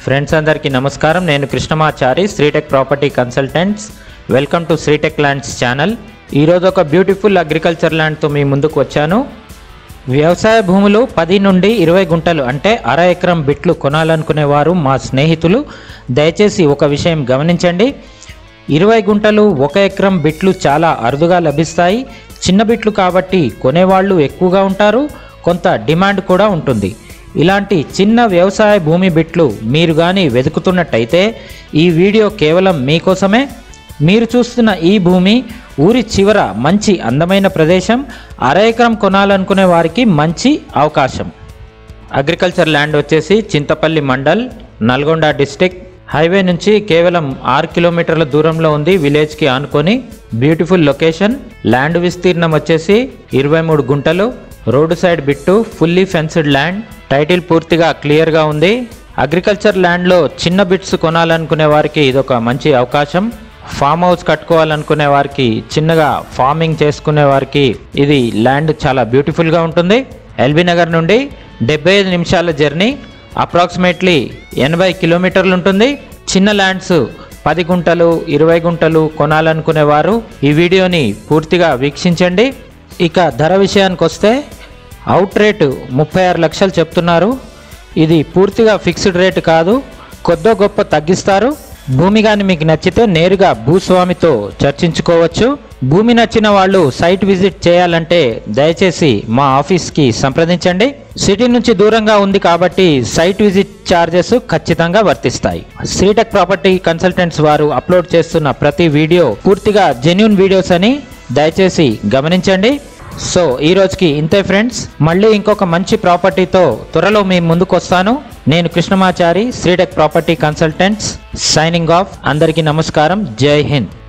friends అందరికీ నమస్కారం నేను Krishnamachari Sritech property consultants welcome to Sritech lands channel ఈరోజు ఒక బ్యూటిఫుల్ అగ్రికల్చర్ ల్యాండ్తో మీ ముందుకు వచ్చాను వ్యవసాయ భూములు పది నుండి ఇరవై గుంటలు అంటే అర ఎకరం బిట్లు కొనాలనుకునేవారు మా స్నేహితులు దయచేసి ఒక విషయం గమనించండి ఇరవై గుంటలు ఒక ఎకరం బిట్లు చాలా అరుదుగా లభిస్తాయి చిన్న బిట్లు కాబట్టి కొనేవాళ్ళు ఎక్కువగా ఉంటారు కొంత డిమాండ్ కూడా ఉంటుంది ఇలాంటి చిన్న వ్యవసాయ భూమి బిట్లు మీరు కానీ వెతుకుతున్నట్టయితే ఈ వీడియో కేవలం మీకోసమే మీరు చూస్తున్న ఈ భూమి ఊరి చివర మంచి అందమైన ప్రదేశం అర ఎకరం కొనాలనుకునే వారికి మంచి అవకాశం అగ్రికల్చర్ ల్యాండ్ వచ్చేసి చింతపల్లి మండల్ నల్గొండ డిస్టిక్ హైవే నుంచి కేవలం ఆరు కిలోమీటర్ల దూరంలో ఉంది విలేజ్కి ఆనుకొని బ్యూటిఫుల్ లొకేషన్ ల్యాండ్ విస్తీర్ణం వచ్చేసి ఇరవై మూడు గుంటలు road side bit fully fenced land title పూర్తిగా క్లియర్గా ఉంది అగ్రికల్చర్ ల్యాండ్లో చిన్న బిట్స్ కొనాలనుకునే వారికి ఇదొక మంచి అవకాశం ఫామ్ హౌస్ కట్టుకోవాలనుకునే వారికి చిన్నగా ఫార్మింగ్ చేసుకునే వారికి ఇది ల్యాండ్ చాలా బ్యూటిఫుల్గా ఉంటుంది ఎల్బీ నగర్ నుండి డెబ్బై ఐదు నిమిషాల జర్నీ అప్రాక్సిమేట్లీ ఎనభై కిలోమీటర్లు ఉంటుంది చిన్న ల్యాండ్స్ పది గుంటలు ఇరవై గుంటలు కొనాలనుకునే వారు ఈ వీడియోని పూర్తిగా వీక్షించండి ఇక ధర విషయానికి వస్తే అవుట్ రేటు ముప్పై ఆరు లక్షలు చెప్తున్నారు ఇది పూర్తిగా ఫిక్స్డ్ రేటు కాదు కొద్దో గొప్ప తగ్గిస్తారు భూమి కానీ మీకు నచ్చితే నేరుగా భూస్వామితో చర్చించుకోవచ్చు భూమి నచ్చిన వాళ్ళు సైట్ విజిట్ చేయాలంటే దయచేసి మా ఆఫీస్కి సంప్రదించండి సిటీ నుంచి దూరంగా ఉంది కాబట్టి సైట్ విజిట్ ఛార్జెస్ ఖచ్చితంగా వర్తిస్తాయి శ్రీటెక్ ప్రాపర్టీ కన్సల్టెంట్స్ వారు అప్లోడ్ చేస్తున్న ప్రతి వీడియో పూర్తిగా జెన్యున్ వీడియోస్ అని దయచేసి గమనించండి సో ఈ రోజుకి ఇంతే ఫ్రెండ్స్ మళ్ళీ ఇంకొక మంచి ప్రాపర్టీతో త్వరలో మీ ముందుకు వస్తాను నేను Krishnamachari Sritech property consultants signing off అందరికీ నమస్కారం జై హింద్